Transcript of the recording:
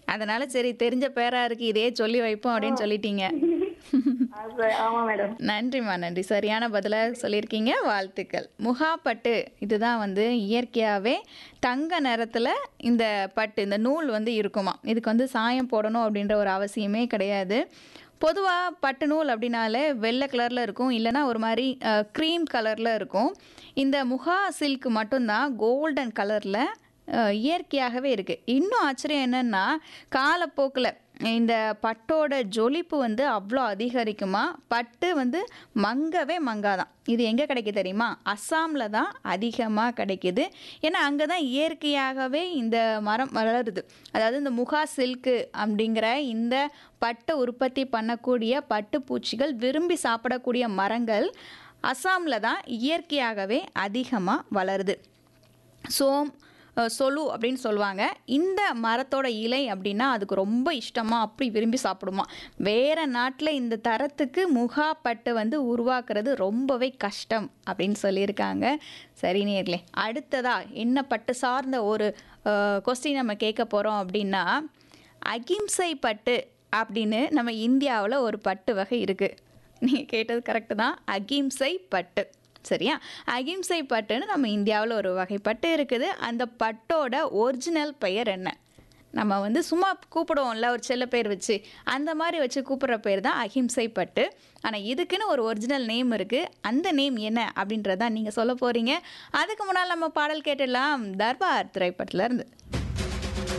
அதனால சரி தெரிஞ்ச பேரா இருக்கு இதே சொல்லி வைப்போம் அப்படின்னு சொல்லிட்டீங்க அது ஆமா மேடம் நன்றிம்மா நன்றி சரியான பதிலாக சொல்லியிருக்கீங்க வாழ்த்துக்கள் முகா பட்டு இதுதான் வந்து இயற்கையாகவே தங்க நிறத்தில் இந்த பட்டு இந்த நூல் வந்து இருக்குமா இதுக்கு வந்து சாயம் போடணும் அப்படின்ற ஒரு அவசியமே கிடையாது பொதுவாக பட்டு நூல் அப்படின்னாலே வெள்ளை கலரில் இருக்கும் இல்லைன்னா ஒரு மாதிரி க்ரீம் கலரில் இருக்கும் இந்த முகா சில்க் மட்டும்தான் கோல்டன் கலரில் இயற்கையாகவே இருக்குது இன்னும் ஆச்சரியம் என்னென்னா காலப்போக்கில் இந்த பட்டோட ஜொலிப்பு வந்து அவ்வளோ அதிகரிக்குமா பட்டு வந்து மங்கவே மங்காதான் இது எங்கே கிடைக்குது தெரியுமா அஸ்ஸாமில் தான் அதிகமாக கிடைக்குது ஏன்னா அங்கே தான் இயற்கையாகவே இந்த மரம் வளருது அதாவது இந்த முகா சில்க்கு அப்படிங்கிற இந்த பட்டை உற்பத்தி பண்ணக்கூடிய பட்டுப்பூச்சிகள் விரும்பி சாப்பிடக்கூடிய மரங்கள் அஸ்ஸாமில் தான் இயற்கையாகவே அதிகமாக வளருது சோம் அஹ், சொலு அப்படின்னு சொல்லுவாங்க இந்த மரத்தோட இலை அப்படின்னா அதுக்கு ரொம்ப இஷ்டமாக அப்படி விரும்பி சாப்பிடுமா வேறு நாட்டில் இந்த தரத்துக்கு முகா பட்டு வந்து உருவாக்குறது ரொம்பவே கஷ்டம் அப்படின்னு சொல்லியிருக்காங்க சரி நேர்களே அடுத்ததா என்ன பட்டு சார்ந்த ஒரு கொஸ்டின் நம்ம கேட்க போகிறோம் அப்படின்னா அகிம்சை பட்டு அப்படின்னு நம்ம இந்தியாவில் ஒரு பட்டு வகை இருக்குது நீங்கள் கேட்டது கரெக்டு தான் அகிம்சை பட்டு சரியா அகிம்சை பட்டுன்னு நம்ம இந்தியாவில் ஒரு வகை பட்டு இருக்குது அந்த பட்டோட ஒரிஜினல் பெயர் என்ன நம்ம வந்து சும்மா கூப்பிடுவோம்ல ஒரு செல்ல பேர் வச்சு அந்த மாதிரி வச்சு கூப்பிடுற பேர் தான் அகிம்சை பட்டு ஆனால் இதுக்குன்னு ஒரு ஒரிஜினல் நேம் இருக்குது அந்த நேம் என்ன அப்படின்றதான் நீங்கள் சொல்ல போகிறீங்க அதுக்கு முன்னால் நம்ம பாடல் கேட்டுடலாம் தர்பார் திரைப்பட்டிலேருந்து